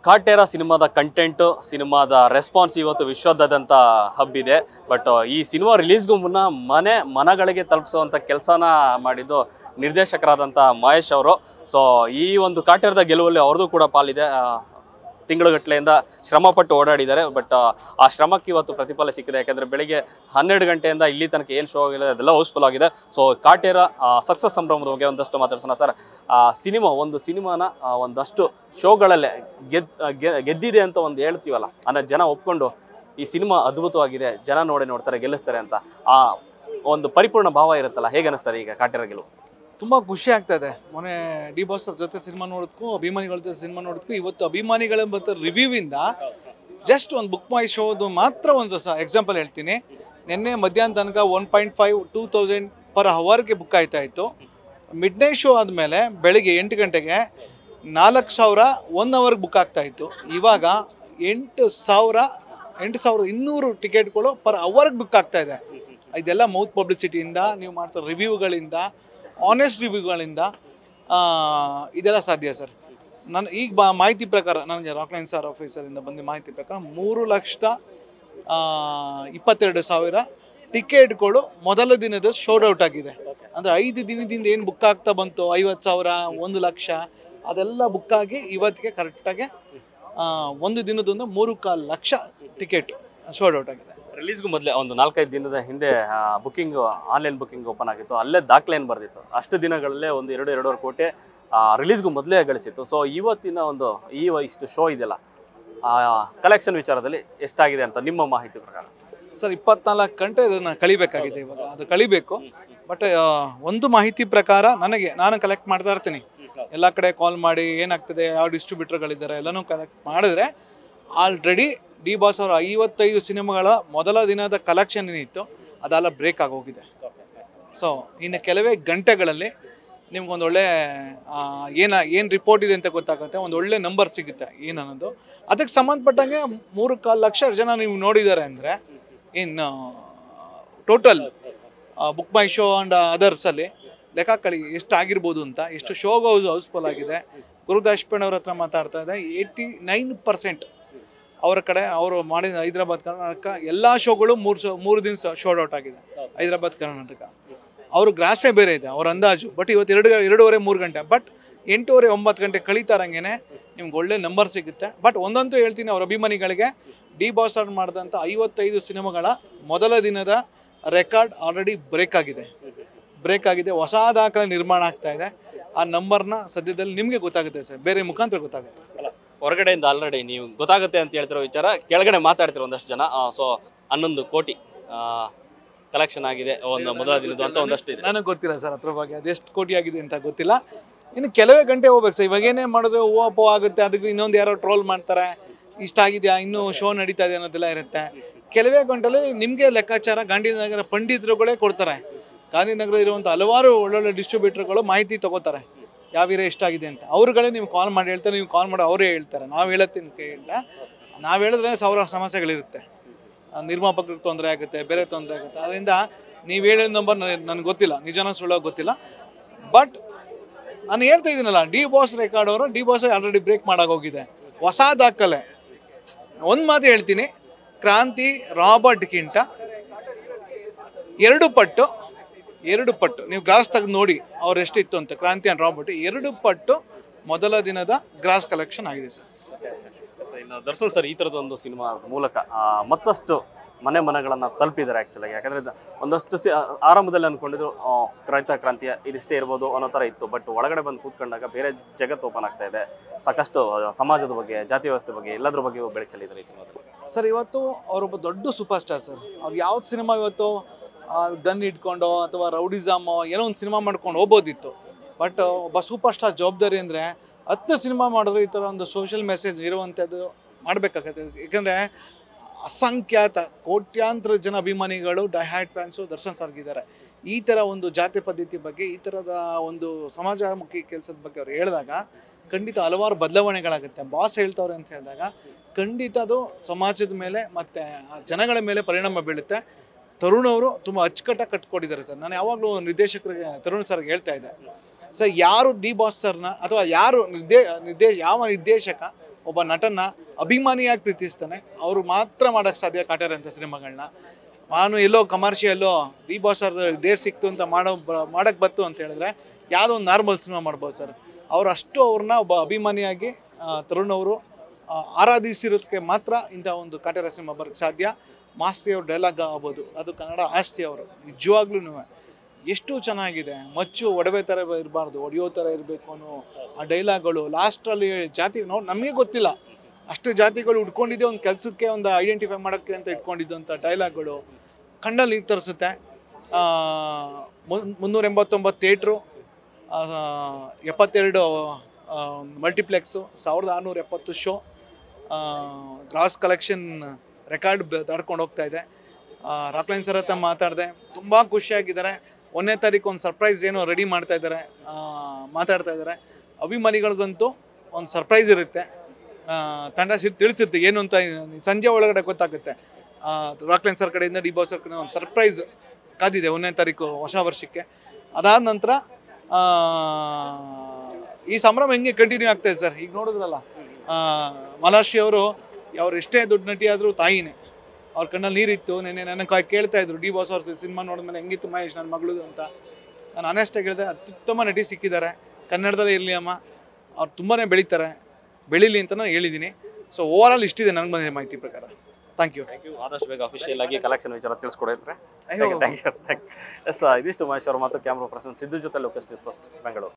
ಕಾಟೇರ ಸಿನಿಮಾದ ಕಂಟೆಂಟ್ ಸಿನಿಮಾದ ರೆಸ್ಪಾನ್ಸ್ ಇವತ್ತು ವಿಶ್ವದಾದ್ಯಂತ ಹಬ್ಬಿದೆ ಬಟ್ ಈ ಸಿನಿಮಾ ರಿಲೀಸ್ಗೂ ಮುನ್ನ ಮನೆ ಮನಗಳಿಗೆ ತಲುಪಿಸುವಂಥ ಕೆಲಸನ ಮಾಡಿದ್ದು ನಿರ್ದೇಶಕರಾದಂಥ ಮಹೇಶ್ ಅವರು ಸೊ ಈ ಒಂದು ಕಾಟೇರದ ಗೆಲುವಲ್ಲಿ ಅವ್ರದ್ದು ಕೂಡ ಪಾಲಿದೆ ಆ, ತಿಂಗಳುಗಟ್ಟಲೆಯಿಂದ ಶ್ರಮಪಟ್ಟು ಓಡಾಡಿದ್ದಾರೆ ಬಟ್ ಆ ಶ್ರಮಕ್ಕೆ ಇವತ್ತು ಪ್ರತಿಫಲ ಸಿಕ್ಕಿದೆ ಯಾಕಂದರೆ ಬೆಳಿಗ್ಗೆ ಹನ್ನೆರಡು ಗಂಟೆಯಿಂದ ಇಲ್ಲಿ ತನಕ ಏನು ಶೋ ಆಗಿದೆ ಅದೆಲ್ಲ ಹೌಸ್ಫುಲ್ ಆಗಿದೆ ಸೊ ಕಾಟೇರ ಸಕ್ಸಸ್ ಸಂಭ್ರಮದ ಬಗ್ಗೆ ಒಂದಷ್ಟು ಮಾತಾಡ್ಸೋಣ ಸರ್ ಸಿನಿಮಾ ಒಂದು ಸಿನಿಮಾನ ಆ, ಒಂದಷ್ಟು ಶೋಗಳಲ್ಲೇ ಗೆದ್ ಗೆ- ಗೆದ್ದಿದೆ ಅಂತ ಒಂದು ಹೇಳ್ತೀವಲ್ಲ ಅಂದರೆ ಜನ ಒಪ್ಕೊಂಡು ಈ ಸಿನಿಮಾ ಅದ್ಭುತವಾಗಿದೆ ಜನ ನೋಡಿ ನೋಡ್ತಾರೆ ಗೆಲ್ಲಿಸ್ತಾರೆ ಅಂತ ಆ ಒಂದು ಪರಿಪೂರ್ಣ ಭಾವ ಇರುತ್ತಲ್ಲ ಹೇಗೆ ಅನಿಸ್ತಾರೆ ಈಗ ಕಾಟೇರ ಗೆಲುವು ತುಂಬ ಖುಷಿ ಆಗ್ತಾ ಇದೆ ಮೊನ್ನೆ ಡಿ ಬಾಸ್ ಅವ್ರ ಜೊತೆ ಸಿನಿಮಾ ನೋಡೋದಕ್ಕೂ ಅಭಿಮಾನಿಗಳ ಜೊತೆ ಸಿನಿಮಾ ನೋಡೋದಕ್ಕೂ ಇವತ್ತು ಅಭಿಮಾನಿಗಳ ಮತ್ತು ರಿವ್ಯೂವಿಂದ ಜಸ್ಟ್ ಒಂದು ಬುಕ್ ಮೈ ಶೋದು ಮಾತ್ರ ಒಂದು ಸ ಎಕ್ಸಾಂಪಲ್ ಹೇಳ್ತೀನಿ ನಿನ್ನೆ ಮಧ್ಯಾಹ್ನ ತನಕ one point five two thousand per ಅವರ್ಗೆ ಬುಕ್ ಆಯ್ತಾ ಇತ್ತು ಮಿಡ್ ನೈಟ್ ಶೋ ಆದಮೇಲೆ ಬೆಳಿಗ್ಗೆ ಎಂಟು ಗಂಟೆಗೆ ನಾಲ್ಕು ಸಾವಿರ ಒನ್ ಅವರ್ಗೆ ಬುಕ್ ಆಗ್ತಾ ಇತ್ತು ಇವಾಗ ಎಂಟು ಸಾವಿರ ಎಂಟು ಸಾವಿರದ ಇನ್ನೂರು ಟಿಕೆಟ್ಗಳು ಪರ್ ಅವರ್ಗೆ ಬುಕ್ ಆಗ್ತಾ ಇದೆ ಇದೆಲ್ಲ ಮೌತ್ ಪಬ್ಲಿಸಿಟಿಯಿಂದ ನೀವು ಮಾಡ್ತಾ ರಿವ್ಯೂಗಳಿಂದ ಆನೆಸ್ಟ್ ರಿವ್ಯೂಗಳಿಂದ ಇದೆಲ್ಲ ಸಾಧ್ಯ ಸರ್ ನಾನು ಈಗ ಬಾ ಮಾಹಿತಿ ಪ್ರಕಾರ ನನಗೆ ರಾಕ್ಲೈನ್ ಸ್ಟಾರ್ ಆಫೀಸರಿಂದ ಬಂದ ಮಾಹಿತಿ ಪ್ರಕಾರ ಮೂರು ಲಕ್ಷದ ಆ, ಇಪ್ಪತ್ತೆರಡು ಸಾವಿರ ಟಿಕೆಟ್ಗಳು ಮೊದಲ ದಿನದ ಶೋಡ್ ಔಟ್ ಆಗಿದೆ ಅಂದರೆ ಐದು ದಿನದಿಂದ ಏನು ಬುಕ್ ಆಗ್ತಾ ಬಂತು ಐವತ್ತು ಸಾವಿರ ಒಂದು ಲಕ್ಷ ಅದೆಲ್ಲ ಬುಕ್ ಆಗಿ ಇವತ್ತಿಗೆ ಕರೆಕ್ಟಾಗಿ ಒಂದು ದಿನದೊಂದು ಮೂರು ಕಾಲು ಲಕ್ಷ ಟಿಕೆಟ್ ಶೋಡ್ ಔಟ್ ಆಗಿದೆ ರಿಲೀಸ್ಗೂ ಮೊದಲೇ ಒಂದು ನಾಲ್ಕೈದು ದಿನದ ಹಿಂದೆ ಬುಕ್ಕಿಂಗ್ ಆನ್ಲೈನ್ ಬುಕ್ಕಿಂಗ್ ಓಪನ್ ಆಗಿತ್ತು ಅಲ್ಲೇ ದಾಖಲೆ ಏನು ಬರೆದಿತ್ತು ಅಷ್ಟು ದಿನಗಳಲ್ಲೇ ಒಂದು ಎರಡು ಎರಡೂವರೆ ಕೋಟಿ ರಿಲೀಸ್ಗೂ ಮೊದಲೇ ಗಳಿಸಿತ್ತು ಸೊ ಇವತ್ತಿನ ಒಂದು ಈ ವ- ಇಷ್ಟು ಶೋ ಇದೆಯಲ್ಲ ಕಲೆಕ್ಷನ್ ವಿಚಾರದಲ್ಲಿ ಎಷ್ಟಾಗಿದೆ ಅಂತ ನಿಮ್ಮ ಮಾಹಿತಿ ಪ್ರಕಾರ ಸರ್ ಇಪ್ಪತ್ನಾಲ್ಕು ಗಂಟೆ ಇದನ್ನು ಕಳಿಬೇಕಾಗಿದೆ ಇವಾಗ ಅದು ಕಳಿಬೇಕು ಬಟ್ ಒಂದು ಮಾಹಿತಿ ಪ್ರಕಾರ ನನಗೆ ನಾನು ಕಲೆಕ್ಟ್ ಮಾಡ್ತಾ ಇರ್ತೀನಿ ಎಲ್ಲ ಕಡೆ ಕಾಲ್ ಮಾಡಿ ಏನಾಗ್ತದೆ ಯಾವ ಡಿಸ್ಟ್ರಿಬ್ಯೂಟರ್ಗಳಿದ್ದಾರೆ ಎಲ್ಲನೂ ಕಲೆಕ್ಟ್ ಮಾಡಿದ್ರೆ ಆಲ್ರೆಡಿ ಡಿ ಬಾಸ್ ಅವರ ಐವತ್ತೈದು ಸಿನಿಮಾಗಳ ಮೊದಲ ದಿನದ ಕಲೆಕ್ಷನ್ ಏನಿತ್ತು ಅದೆಲ್ಲ ಬ್ರೇಕ್ ಆಗೋಗಿದೆ ಸೊ ಇನ್ನು ಕೆಲವೇ ಗಂಟೆಗಳಲ್ಲಿ ನಿಮ್ಗೊಂದು ಒಳ್ಳೆ ಏನ ಏನು ರಿಪೋರ್ಟ್ ಇದೆ ಅಂತ ಗೊತ್ತಾಗುತ್ತೆ ಒಂದು ಒಳ್ಳೆ ನಂಬರ್ ಸಿಗುತ್ತೆ ಏನು ಅನ್ನೋದು ಅದಕ್ಕೆ ಸಂಬಂಧಪಟ್ಟಂಗೆ ಮೂರು ಕಾಲು ಲಕ್ಷ ಜನ ನೀವು ನೋಡಿದ್ದಾರೆ ಅಂದರೆ ಇನ್ನು total book my show and ಅದರ್ಸಲ್ಲಿ ಲೆಕ್ಕ ಕಳಿ ಎಷ್ಟು ಆಗಿರ್ಬೋದು ಅಂತ ಎಷ್ಟು ಶೋಗ್ ಹೌಸ್ ಹೌಸ್ಫುಲ್ ಆಗಿದೆ ಗುರುದಾಶ್ ಅವ್ರ ಹತ್ರ ಮಾತಾಡ್ತಾ ಇದೆ ಏಯ್ಟಿ ನೈನ್ ಪರ್ಸೆಂಟ್ ಅವರ ಕಡೆ ಅವರು ಮಾಡಿದ ಹೈದರಾಬಾದ್ ಕರ್ನಾಟಕ ಎಲ್ಲ ಶೋಗಳು ಮೂರು ಶೋ ಮೂರು ದಿನ ಶೋಡ್ ಔಟ್ ಆಗಿದೆ ಹೈದರಾಬಾದ್ ಕರ್ನಾಟಕ ಅವ್ರ ಗ್ರಾಸೇ ಬೇರೆ ಇದೆ ಅವ್ರ ಅಂದಾಜು ಬಟ್ ಇವತ್ತು ಎರಡು ಎರಡೂವರೆ ಮೂರು ಗಂಟೆ ಬಟ್ ಎಂಟೂವರೆ ಒಂಬತ್ತು ಗಂಟೆ ಕಳೀತಾರಂಗೆ ನಿಮ್ಗೆ ಒಳ್ಳೆ ನಂಬರ್ ಸಿಗುತ್ತೆ ಬಟ್ ಒಂದಂತೂ ಹೇಳ್ತೀನಿ ಅವ್ರ ಅಭಿಮಾನಿಗಳಿಗೆ ಡಿ ಬಾಸ್ ಅವ್ರು ಮಾಡಿದಂಥ ಐವತ್ತೈದು ಸಿನಿಮಾಗಳ ಮೊದಲ ದಿನದ ರೆಕಾರ್ಡ್ ಆಲ್ರೆಡಿ ಬ್ರೇಕ್ ಆಗಿದೆ ಬ್ರೇಕ್ ಆಗಿದೆ ಹೊಸ ದಾಖಲೆ ನಿರ್ಮಾಣ ಆಗ್ತಾ ಇದೆ ಆ ನಂಬರ್ನ ಸದ್ಯದಲ್ಲಿ ನಿಮಗೆ ಗೊತ್ತಾಗುತ್ತೆ ಸರ್ ಬೇರೆ ಮುಖಾಂತರ ಗೊತ್ತಾಗುತ್ತೆ ಅಲ್ಲ ಹೊರಗಡೆಯಿಂದ ಆಲ್ರೆಡಿ ನೀವು ಗೊತ್ತಾಗುತ್ತೆ ಅಂತ ಹೇಳ್ತಿರೋ ವಿಚಾರ ಕೆಳಗಡೆ ಮಾತಾಡ್ತಿರೋ ಒಂದಷ್ಟು ಜನ ಸೊ ಹನ್ನೊಂದು ಕೋಟಿ ಕಲೆಕ್ಷನ್ ಆಗಿದೆ ಒಂದು ಮೊದಲ ದಿನದ ಅಂತ ಒಂದಷ್ಟು ಇದೆ ನನಗೆ ಗೊತ್ತಿಲ್ಲ ಸರ್ ಅದ್ರ ಬಗ್ಗೆ ಅದೆಷ್ಟು ಕೋಟಿ ಆಗಿದೆ ಅಂತ ಗೊತ್ತಿಲ್ಲ ಇನ್ನು ಕೆಲವೇ ಗಂಟೆ ಹೋಗ್ಬೇಕು ಸರ್ ಇವಾಗ ಏನೇ ಮಾಡಿದ್ರೆ ಹೂವು ಪೋ ಆಗುತ್ತೆ ಅದಕ್ಕೆ ಇನ್ನೊಂದು ಯಾರೋ ಟ್ರೋಲ್ ಮಾಡ್ತಾರೆ ಇಷ್ಟ ಆಗಿದೆಯಾ ಇನ್ನೂ ಶೋ ನಡೀತಾ ಇದೆ ಅನ್ನೋದೆಲ್ಲ ಇರುತ್ತೆ ಕೆಲವೇ ಗಂಟೆಲಿ ನಿಮಗೆ ಲೆಕ್ಕಾಚಾರ ಗಾಂಧಿನಗರ ಪಂಡಿತರುಗಳೇ ಕೊಡ್ತಾರೆ ಗಾಂಧಿನಗರ ಇರುವಂಥ ಹಲವಾರು ಒಳ್ಳೊಳ್ಳೆ ಡಿಸ್ಟ್ರಿಬ್ಯೂಟರ್ಗಳು ಮಾಹಿತಿ ತಗೋತಾರೆ ಯಾವ ಏರಿಯಾ ಎಷ್ಟಾಗಿದೆ ಅಂತ ಅವ್ರುಗಳೇ ನೀವು ಕಾಲ್ ಮಾಡಿ ಹೇಳ್ತಾರೆ ನೀವು ಕಾಲ್ ಮಾಡಿ ಅವರೇ ಹೇಳ್ತಾರೆ ನಾವು ಹೇಳತ್ತೀನಿ ಕೇಳಿಲ್ಲ ನಾವು ಹೇಳಿದ್ರೆ ಸಾವಿರ ಸಮಸ್ಯೆಗಳಿರುತ್ತೆ ಆ, ನಿರ್ಮಾಪಕರಿಗೆ ತೊಂದರೆ ಆಗುತ್ತೆ ಬೇರೆ ತೊಂದರೆ ಆಗುತ್ತೆ ಅದರಿಂದ ನೀವು ಹೇಳಿದ ನಂಬರ್ ನನಗೆ ಗೊತ್ತಿಲ್ಲ ನಿಜನ ಸುಳ್ಳೋ ಗೊತ್ತಿಲ್ಲ ಬಟ್ ನಾನು ಹೇಳ್ತಾ ಇದ್ದೀನಲ್ಲ ಡಿ ಬಾಸ್ ರೆಕಾರ್ಡ್ ಅವರು ಡಿ ಬಾಸ್ ಆಲ್ರೆಡಿ ಬ್ರೇಕ್ ಮಾಡಾಗೋಗಿದೆ ಹೊಸ ದಾಖಲೆ ಒಂದು ಮಾತು ಹೇಳ್ತೀನಿ ಕ್ರಾಂತಿ ರಾಬರ್ಟ್ಗಿಂತ ಎರಡು ಪಟ್ಟು ಎರಡು ಪಟ್ಟು ನೀವು ಗ್ರಾಸ್ ತೆಗೆದು ನೋಡಿ ಅವ್ರು ಎಷ್ಟಿತ್ತು ಅಂತ ಕ್ರಾಂತಿ ಆ್ಯಂಡ್ ರಾಬರ್ಟ್ ಎರಡು ಪಟ್ಟು ಮೊದಲ ದಿನದ ಗ್ರಾಸ್ ಕಲೆಕ್ಷನ್ ಆಗಿದೆ ಸರ್ ಇನ್ನು ದರ್ಶನ್ ಸರ್ ಈ ಥರದ ಒಂದು ಸಿನಿಮಾ ಮೂಲಕ ಆ, ಮತ್ತಷ್ಟು ಮನೆ ಮನಗಳನ್ನು ತಲುಪಿದ್ದಾರೆ ಆ್ಯಕ್ಚುಲಾಗಿ ಯಾಕಂದರೆ ಇದು ಒಂದಷ್ಟು ಸಿ ಆರಂಭದಲ್ಲಿ ಅಂದ್ಕೊಂಡಿದ್ರು ಆ, ರೈತ ಕ್ರಾಂತಿಯ ಇದಿಷ್ಟೇ ಇರ್ಬೋದು ಅನ್ನೋ ಥರ ಇತ್ತು ಬಟ್ ಒಳಗಡೆ ಬಂದು ಕೂತ್ಕೊಂಡಾಗ ಬೇರೆ ಜಗತ್ತು ಓಪನ್ ಆಗ್ತಾ ಇದೆ ಸಾಕಷ್ಟು ಆ, ಸಮಾಜದ ಬಗ್ಗೆ ಜಾತಿ ವ್ಯವಸ್ಥೆ ಬಗ್ಗೆ ಎಲ್ಲದ್ರ ಬಗ್ಗೆ ಬೆಳಕು ಚೆಲ್ಲಿದ್ದಾರೆ ಈ ಸಿನಿಮಾದಲ್ಲಿ ಸರ್ ಇವತ್ತು ಅವರೊಬ್ಬ ದೊಡ್ಡ ಸೂಪರ್ ಸ್ಟಾರ್ ಸರ್ ಅವ್ರು ಯಾವ್ದು ಸಿನಿಮಾ ಇವತ್ತು ಗನ್ ಇಟ್ಕೊಂಡು ಅಥವಾ ರೌಡಿಸಮ್ ಏನೋ ಒಂದು ಸಿನಿಮಾ ಮಾಡ್ಕೊಂಡು ಹೋಗ್ಬೋದಿತ್ತು ಬಟ್ ಒಬ್ಬ ಸೂಪರ್ ಸ್ಟಾರ್ ಜವಾಬ್ದಾರಿ ಅಂದರೆ ಹತ್ತು ಸಿನಿಮಾ ಮಾಡಿದ್ರೆ ಈ ಥರ ಒಂದು ಸೋಷಿಯಲ್ ಮೆಸೇಜ್ ಇರುವಂಥದ್ದು ಮಾಡಬೇಕಾಗತ್ತೆ ಯಾಕಂದರೆ ಅಸಂಖ್ಯಾತ ಕೋಟ್ಯಾಂತರ ಜನ ಅಭಿಮಾನಿಗಳು ಡೈಹ್ಯಾಟ್ ಫ್ಯಾನ್ಸು ದರ್ಶನ್ ಸರ್ಗಿದ್ದಾರೆ ಈ ಥರ ಒಂದು ಜಾತಿ ಪದ್ಧತಿ ಬಗ್ಗೆ ಈ ಥರದ ಒಂದು ಸಮಾಜಮುಖಿ ಕೆಲಸದ ಬಗ್ಗೆ ಅವ್ರು ಹೇಳಿದಾಗ ಖಂಡಿತ ಹಲವಾರು ಬದಲಾವಣೆಗಳಾಗುತ್ತೆ ಬಾಸ್ ಹೇಳ್ತವ್ರೆ ಅಂತ ಹೇಳಿದಾಗ ಖಂಡಿತ ಅದು ಸಮಾಜದ ಮೇಲೆ ಮತ್ತು ಜನಗಳ ಮೇಲೆ ಪರಿಣಾಮ ಬೀಳುತ್ತೆ ತರುಣವರು ತುಂಬ ಅಚ್ಚುಕಟ್ಟಾಗಿ ಕಟ್ಕೊಟ್ಟಿದ್ದಾರೆ ಸರ್ ನಾನು ಯಾವಾಗಲೂ ನಿರ್ದೇಶಕರಿಗೆ ತರುಣ್ ಸರ್ಗೆ ಹೇಳ್ತಾ ಇದ್ದೆ ಸರ್ ಯಾರು ಡಿ ಬಾಸ್ ಸರ್ನ ಅಥವಾ ಯಾರು ನಿರ್ದೇ ನಿರ್ದೇ ಯಾವ ನಿರ್ದೇಶಕ ಒಬ್ಬ ನಟನ ಅಭಿಮಾನಿಯಾಗಿ ಪ್ರೀತಿಸ್ತಾನೆ ಅವರು ಮಾತ್ರ ಮಾಡೋಕ್ಕೆ ಸಾಧ್ಯ ಕಾಟ್ಯಾರ ಅಂತ ಸಿನಿಮಾಗಳನ್ನ ನಾನು ಎಲ್ಲೋ ಕಮರ್ಷಿಯಲ್ಲೋ ಡಿ ಬಾಸ್ ಅವ್ರದ್ದು ಡೇಟ್ ಸಿಕ್ತು ಅಂತ ಮಾಡೋ ಮಾಡಕ್ಕೆ ಬತ್ತು ಅಂತ ಹೇಳಿದ್ರೆ ಯಾವುದೋ ಒಂದು ನಾರ್ಮಲ್ ಸಿನಿಮಾ ಮಾಡ್ಬೋದು ಸರ್ ಅವ್ರು ಅಷ್ಟು ಅವ್ರನ್ನ ಒಬ್ಬ ಅಭಿಮಾನಿಯಾಗಿ ಆ, ತರುಣ್ ಅವರು ಆ, ಆರಾಧಿಸಿರೋದಕ್ಕೆ ಮಾತ್ರ ಇಂಥ ಒಂದು ಕಾಟೇರ ಸಿನಿಮಾ ಬರೋಕ್ಕೆ ಸಾಧ್ಯ ಮಾಸ್ತಿ ಅವ್ರ ಡೈಲಾಗ್ ಆಗ್ಬೋದು ಅದು ಕನ್ನಡ ಆಸ್ತಿ ಅವರು ನಿಜವಾಗ್ಲೂ ಎಷ್ಟು ಚೆನ್ನಾಗಿದೆ ಮಚ್ಚು ಒಡವೆ ಥರ ಇರಬಾರ್ದು ಒಡೆಯೋ ಥರ ಇರಬೇಕು ಅನ್ನೋ ಆ ಡೈಲಾಗ್ಗಳು ಲಾಸ್ಟಲ್ಲಿ ಜಾತಿ ನೋಡಿ ನಮಗೆ ಗೊತ್ತಿಲ್ಲ ಅಷ್ಟು ಜಾತಿಗಳು ಉಟ್ಕೊಂಡಿದ್ದೆ ಒಂದು ಕೆಲಸಕ್ಕೆ ಒಂದು ಐಡೆಂಟಿಫೈ ಮಾಡೋಕ್ಕೆ ಅಂತ ಇಟ್ಕೊಂಡಿದ್ದು ಅಂತ ಡೈಲಾಗ್ಗಳು ಕಣ್ಣಲ್ಲಿ ನೀರು ತರಿಸುತ್ತೆ ಮುನ್ನೂರ ಎಂಬತ್ತೊಂಬತ್ತು ಥಿಯೇಟ್ರು ಎಪ್ಪತ್ತೆರಡು ಮಲ್ಟಿಪ್ಲೆಕ್ಸು ಸಾವಿರದ ಆರುನೂರ ಎಪ್ಪತ್ತು ಶೋ ಗ್ರಾಸ್ ಕಲೆಕ್ಷನ್ ರೆಕಾರ್ಡ್ ದಾಡ್ಕೊಂಡು ಹೋಗ್ತಾ ಇದೆ ರಾಕ್ಲೈನ್ ಸರ್ ಹತ್ರ ಮಾತಾಡಿದೆ ತುಂಬ ಖುಷಿಯಾಗಿದ್ದಾರೆ ಒಂದನೇ ತಾರೀಕು ಒಂದು ಸರ್ಪ್ರೈಸ್ ಏನೋ ರೆಡಿ ಮಾಡ್ತಾ ಇದ್ದಾರೆ ಆ, ಮಾತಾಡ್ತಾ ಇದ್ದಾರೆ ಅಭಿಮಾನಿಗಳಿಗಂತೂ ಒಂದು ಸರ್ಪ್ರೈಸ್ ಇರುತ್ತೆ ಆ, ತಂಡ ಸಿ ತಿಳಿಸುತ್ತೆ ಏನು ಅಂತ ಸಂಜೆ ಒಳಗಡೆ ಗೊತ್ತಾಗುತ್ತೆ ರಾಕ್ಲೈನ್ ಸರ್ ಕಡೆಯಿಂದ ಡಿ ಬಾಸ್ ಸರ್ ಕಡೆ ಒಂದು ಸರ್ಪ್ರೈಸ್ ಕಾದಿದೆ ಒಂದನೇ ತಾರೀಕು ಹೊಸ ವರ್ಷಕ್ಕೆ ಅದಾದ ನಂತರ ಆ, ಈ ಸಂಭ್ರಮ ಹೆಂಗೆ ಕಂಟಿನ್ಯೂ ಆಗ್ತಾಯಿದೆ ಸರ್ ಈಗ ನೋಡಿದ್ರಲ್ಲ ಮಲಾಶ್ರೀ ಅವರು ಅವ್ರು ಎಷ್ಟೇ ದೊಡ್ಡ ನಟಿ ಆದರೂ ತಾಯಿನೇ ಅವ್ರ ಕಣ್ಣಲ್ಲಿ ನೀರಿತ್ತು ನೆನ್ನೆ ನನಗೆ ಕಾ- ಕೇಳ್ತಾ ಇದ್ರು ಡಿ ಬಾಸ್ ಅವ್ರ ಸಿನಿಮಾ ನೋಡಿದ್ಮೇಲೆ ಹೆಂಗಿತ್ತು ಮಹೇಶ್ ನನ್ನ ಮಗಳು ಅಂತ ನಾನು ಆನೆಸ್ಟಾಗಿ ಹೇಳಿದೆ ಅತ್ಯುತ್ತಮ ನಟಿ ಸಿಕ್ಕಿದ್ದಾರೆ ಕನ್ನಡದಲ್ಲೇ ಇರಲಿ ಅಮ್ಮ ಅವ್ರು ತುಂಬಾ ಬೆಳೀತಾರೆ ಬೆಳೀಲಿ ಅಂತ ನಾನು ಹೇಳಿದ್ದೀನಿ ಸೊ ಓವರ್ ಆಲ್ ಇಷ್ಟಿದೆ ನನಗೆ ಬಂದಿರೋ ಮಾಹಿತಿ ಪ್ರಕಾರ ಥ್ಯಾಂಕ್ ಯು ಥ್ಯಾಂಕ್ ಯು ಆದಷ್ಟು ಬೇಗ ಅಫಿಷಿಯಲ್ ಆಗಿ ಕಲೆಕ್ಷನ್ ವಿಚಾರ ತಿಳಿಸ್ಕೊಡಿದ್ರೆ ಎಸ್ ಇದಿಷ್ಟು ಮಹೇಶ್ ಅವರು ಮತ್ತು ಕ್ಯಾಮ್ರಾ ಪರ್ಸನ್ ಸಿದ್ದು ಜೊತೆ ಲೋಕೇಶ್ ನ್ಯೂಸ್ ಫಸ್ಟ್ ಬೆಂಗಳೂರು